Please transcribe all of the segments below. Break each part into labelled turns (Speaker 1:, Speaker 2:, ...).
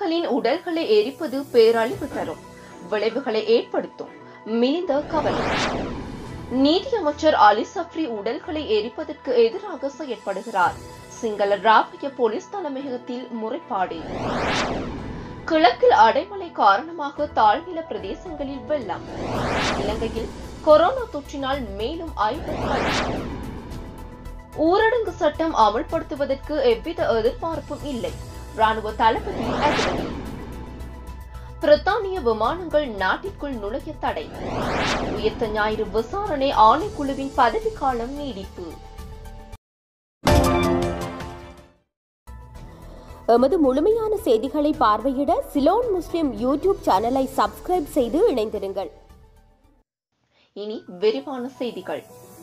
Speaker 1: முஸ்லிம்களின் உடல்களை எரிப்பது பேரழிவு தரும் விளைவுகளை ஏற்படுத்தும் மிலிந்த கவலை நீதியமைச்சர் அலி சப்ரி உடல்களை எரிப்பதற்கு எதிராக செயற்படுகிறார் சிங்கள ராபிய போலீஸ் தலைமையகத்தில் முறைப்பாடு கிழக்கில் அடைமழை காரணமாக தாழ்நில பிரதேசங்களில் வெள்ளம் இலங்கையில் கொரோனா தொற்றினால் மேலும் ஐம்பது பலி ஊரடங்கு சட்டம் அமல்படுத்துவதற்கு எவ்வித எதிர்பார்ப்பும் இல்லை ராணுவ தளபதி அதிரடி பிரித்தானிய விமானங்கள் நாட்டிற்குள் நுழைய தடை உயிர்த்த ஞாயிறு விசாரணை ஆணைக்குழுவின் பதவிக்காலம் நீடிப்பு
Speaker 2: எமது முழுமையான செய்திகளை பார்வையிட சிலோன் முஸ்லிம் யூடியூப் சேனலை சப்ஸ்கிரைப் செய்து இணைந்திருங்கள்
Speaker 1: இனி விரிவான செய்திகள்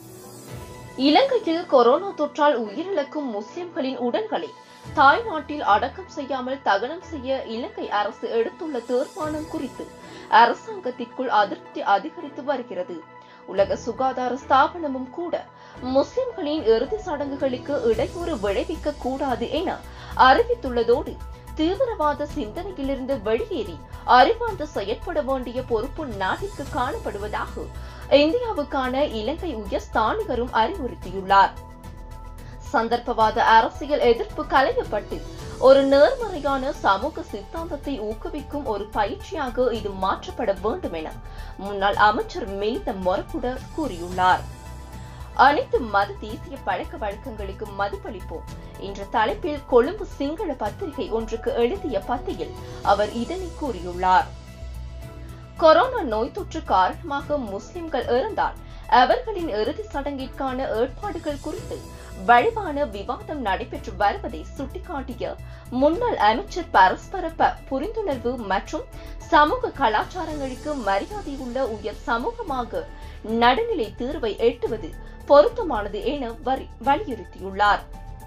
Speaker 1: இலங்கையில் கொரோனா தொற்றால் உயிரிழக்கும் முஸ்லிம்களின் உடல்களை தாய்நாட்டில் அடக்கம் செய்யாமல் தகனம் செய்ய இலங்கை அரசு எடுத்துள்ள தீர்மானம் குறித்து அரசாங்கத்திற்குள் அதிருப்தி அதிகரித்து வருகிறது உலக சுகாதார ஸ்தாபனமும் கூட முஸ்லிம்களின் இறுதி சடங்குகளுக்கு இடையூறு விளைவிக்க கூடாது என அறிவித்துள்ளதோடு தீவிரவாத சிந்தனையிலிருந்து வெளியேறி அறிவார்ந்து செயற்பட வேண்டிய பொறுப்பு நாட்டிற்கு காணப்படுவதாக இந்தியாவுக்கான இலங்கை உயர்ஸ்தானிகரும் அறிவுறுத்தியுள்ளார் சந்தர்ப்பவாத அரசியல் எதிர்ப்பு களையப்பட்டு ஒரு நேர்மறையான சமூக சித்தாந்தத்தை ஊக்குவிக்கும் ஒரு பயிற்சியாக இது மாற்றப்பட வேண்டும் என முன்னாள் அமைச்சர் மிலிந்த மொரக்குட கூறியுள்ளார் அனைத்து மத தேசிய பழக்க வழக்கங்களுக்கு மதிப்பளிப்போம் என்ற தலைப்பில் கொழும்பு சிங்கள பத்திரிகை ஒன்றுக்கு எழுதிய பத்தியில் அவர் இதனை கூறியுள்ளார் கொரோனா நோய் தொற்று காரணமாக முஸ்லிம்கள் இறந்தால் அவர்களின் இறுதி சடங்கிற்கான ஏற்பாடுகள் குறித்து வலுவான விவாதம் நடைபெற்று வருவதை சுட்டிக்காட்டிய முன்னாள் அமைச்சர் பரஸ்பர ப- புரிந்துணர்வு மற்றும் சமூக கலாச்சாரங்களுக்கு மரியாதையுள்ள உயர் சமூகமாக நடுநிலை தீர்வை எட்டுவது பொருத்தமானது என வரி- வலியுறுத்தியுள்ளார்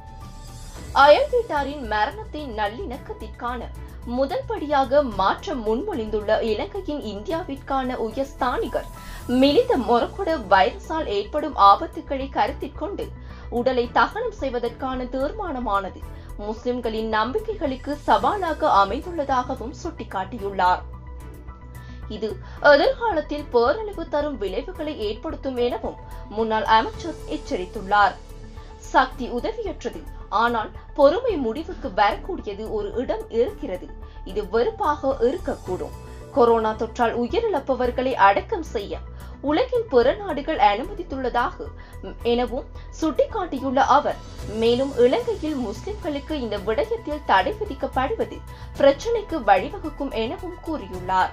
Speaker 1: அயல் வீட்டாரின் மரணத்தை நல்லிணக்கத்திற்கான முதல் படியாக மாற்ற முன்மொழிந்துள்ள இலங்கையின் இந்தியாவிற்கான உயர்ஸ்தானிகர் மிலிந்த மொரக்குட வைரஸால் ஏற்படும் ஆபத்துக்களை கருத்தில் கொண்டு உடலை தகனம் செய்வதற்கான தீர்மானமானது முஸ்லிம்களின் நம்பிக்கைகளுக்கு சவாலாக அமைந்துள்ளதாகவும் சுட்டிக்காட்டியுள்ளார் இது எதிர்காலத்தில் பேரழிவு தரும் விளைவுகளை ஏற்படுத்தும் எனவும் முன்னாள் அமைச்சர் எச்சரித்துள்ளார் சக்தி உதவியற்றது ஆனால் பொறுமை முடிவுக்கு வரக்கூடியது ஒரு இடம் இருக்கிறது இது வெறுப்பாக இருக்கக்கூடும் கொரோனா தொற்றால் உயிரிழப்பவர்களை அடக்கம் செய்ய உலகின் பிற நாடுகள் அனுமதித்துள்ளதாக ம், எனவும் சுட்டிக்காட்டியுள்ள அவர் மேலும் இலங்கையில் முஸ்லிம்களுக்கு இந்த விடயத்தில் தடை விதிக்கப்படுவது பிரச்சினைக்கு வழிவகுக்கும் எனவும் கூறியுள்ளார்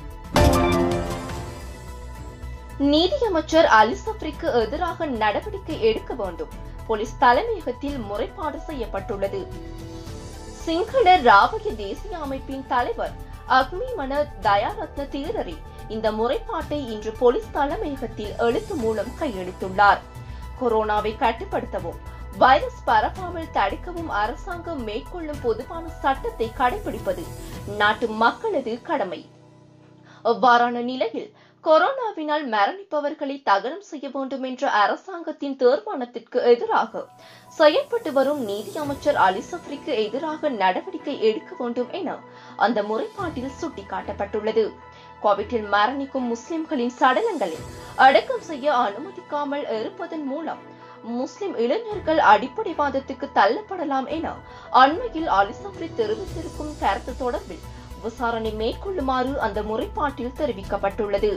Speaker 1: நீதியமைச்சர் அலி சப்ரிக்கு எதிராக நடவடிக்கை எடுக்க வேண்டும் போலீஸ் தலைமையகத்தில் முறைப்பாடு செய்யப்பட்டுள்ளது சிங்கள ராவய தேசிய அமைப்பின் தலைவர் அக்மி மன தயாரத்ன தீரரி இந்த முறைப்பாட்டை இன்று போலீஸ் தலைமையகத்தில் எழுத்து மூலம் கையளித்துள்ளார் கொரோனாவை கட்டுப்படுத்தவும் வைரஸ் பரவாமல் தடுக்கவும் அரசாங்கம் மேற்கொள்ளும் பொதுவான சட்டத்தை கடைபிடிப்பது நாட்டு மக்களது கடமை அவ்வாறான நிலையில் கொரோனாவினால் மரணிப்பவர்களை தகனம் செய்ய வேண்டும் என்ற அரசாங்கத்தின் தீர்மானத்திற்கு எதிராக செயல்பட்டு வரும் நீதி அமைச்சர் அலி சப்ரிக்கு எதிராக நடவடிக்கை எடுக்க வேண்டும் என அந்த முறைப்பாட்டில் சுட்டிக்காட்டப்பட்டுள்ளது கோவிட்டில் மரணிக்கும் முஸ்லிம்களின் சடலங்களை அடக்கம் செய்ய அனுமதிக்காமல் இருப்பதன் மூலம் முஸ்லிம் இளைஞர்கள் அடிப்படைவாதத்துக்கு தள்ளப்படலாம் என அண்மையில் அலி சப்ரி தெரிவித்திருக்கும் கருத்து தொடர்பில் விசாரணை மேற்கொள்ளுமாறு அந்த முறைப்பாட்டில் தெரிவிக்கப்பட்டுள்ளது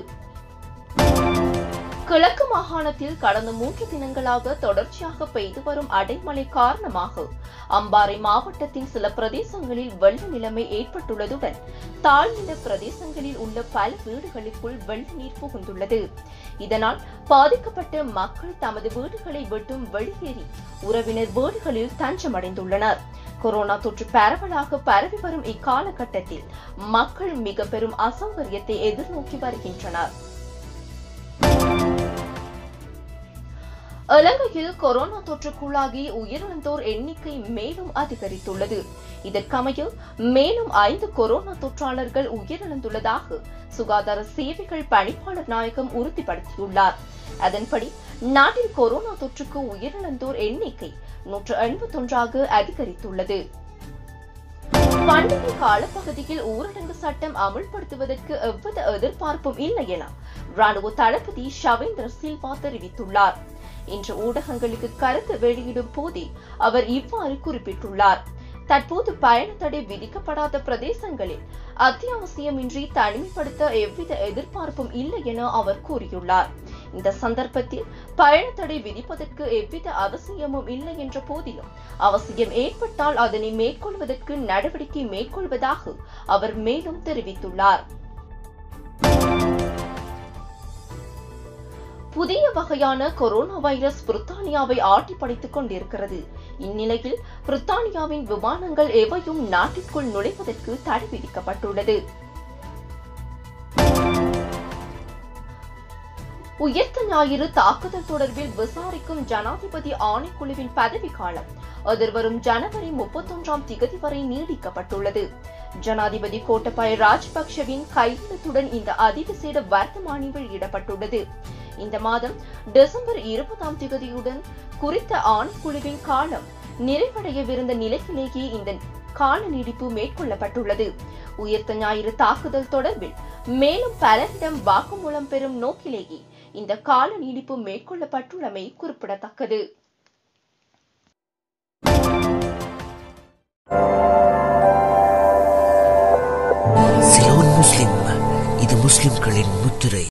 Speaker 1: கிழக்கு மாகாணத்தில் கடந்த மூன்று தினங்களாக தொடர்ச்சியாக பெய்து வரும் அடைமழை காரணமாக அம்பாறை மாவட்டத்தின் சில பிரதேசங்களில் வெள்ள நிலைமை ஏற்பட்டுள்ளதுடன் தாழ்நில பிரதேசங்களில் உள்ள பல வீடுகளுக்குள் வெள்ள நீர் புகுந்துள்ளது இதனால் பாதிக்கப்பட்ட மக்கள் தமது வீடுகளை விட்டும் வெளியேறி உறவினர் வீடுகளில் தஞ்சமடைந்துள்ளனர் கொரோனா தொற்று பரவலாக பரவி வரும் இக்காலகட்டத்தில் மக்கள் மிக பெரும் அசௌகரியத்தை எதிர்நோக்கி வருகின்றனர் இலங்கையில் கொரோனா தொற்றுக்குள்ளாகி உயிரிழந்தோர் எண்ணிக்கை மேலும் அதிகரித்துள்ளது இதற்கமைய மேலும் ஐந்து கொரோனா தொற்றாளர்கள் உயிரிழந்துள்ளதாக சுகாதார சேவைகள் பணிப்பாளர் நாயகம் உறுதிப்படுத்தியுள்ளார் அதன்படி நாட்டில் கொரோனா தொற்றுக்கு உயிரிழந்தோர் எண்ணிக்கை நூற்று எண்பத்தொன்றாக அதிகரித்துள்ளது பண்டிகை காலப்பகுதியில் ஊரடங்கு சட்டம் அமுல்படுத்துவதற்கு எவ்வித எதிர்பார்ப்பும் இல்லை என ராணுவ தளபதி ஷவேந்திர சில்வா தெரிவித்துள்ளார் இன்று ஊடகங்களுக்கு கருத்து வெளியிடும் போதே அவர் இவ்வாறு குறிப்பிட்டுள்ளார் தற்போது பயண தடை விதிக்கப்படாத பிரதேசங்களில் அத்தியாவசியமின்றி தனிமைப்படுத்த எவ்வித எதிர்பார்ப்பும் இல்லை என அவர் கூறியுள்ளார் இந்த சந்தர்ப்பத்தில் பயண தடை விதிப்பதற்கு எவ்வித அவசியமும் இல்லை என்ற போதிலும் அவசியம் ஏற்பட்டால் அதனை மேற்கொள்வதற்கு நடவடிக்கை மேற்கொள்வதாக அவர் மேலும் தெரிவித்துள்ளார் புதிய வகையான கொரோனா வைரஸ் பிரித்தானியாவை ஆட்டி படைத்துக் கொண்டிருக்கிறது இந்நிலையில் பிரித்தானியாவின் விமானங்கள் எவையும் நாட்டிற்குள் நுழைவதற்கு தடை விதிக்கப்பட்டுள்ளது உயர்த்த ஞாயிறு தாக்குதல் தொடர்பில் விசாரிக்கும் ஜனாதிபதி ஆணைக்குழுவின் பதவிக்காலம் எதிர்வரும் ஜனவரி முப்பத்தொன்றாம் திகதி வரை நீடிக்கப்பட்டுள்ளது ஜனாதிபதி கோட்டபாய ராஜபக்ஷவின் கையெழுத்துடன் இந்த அதிவிசேட வர்த்தமானி வெளியிடப்பட்டுள்ளது இந்த மாதம் டிசம்பர் இருபதாம் திகதியுடன் குறித்த ஆணைக்குழுவின் காலம் நிறைவடையவிருந்த நிலையிலேயே இந்த கால நீடிப்பு மேற்கொள்ளப்பட்டுள்ளது உயர்த்த ஞாயிறு தாக்குதல் தொடர்பில் மேலும் பலரிடம் வாக்குமூலம் பெறும் நோக்கிலேயே இந்த கால நீடிப்பு மேற்கொள்ளப்பட்டுள்ளமை குறிப்பிடத்தக்கது
Speaker 3: சிலோன் முஸ்லிம் இது முஸ்லிம்களின் முத்திரை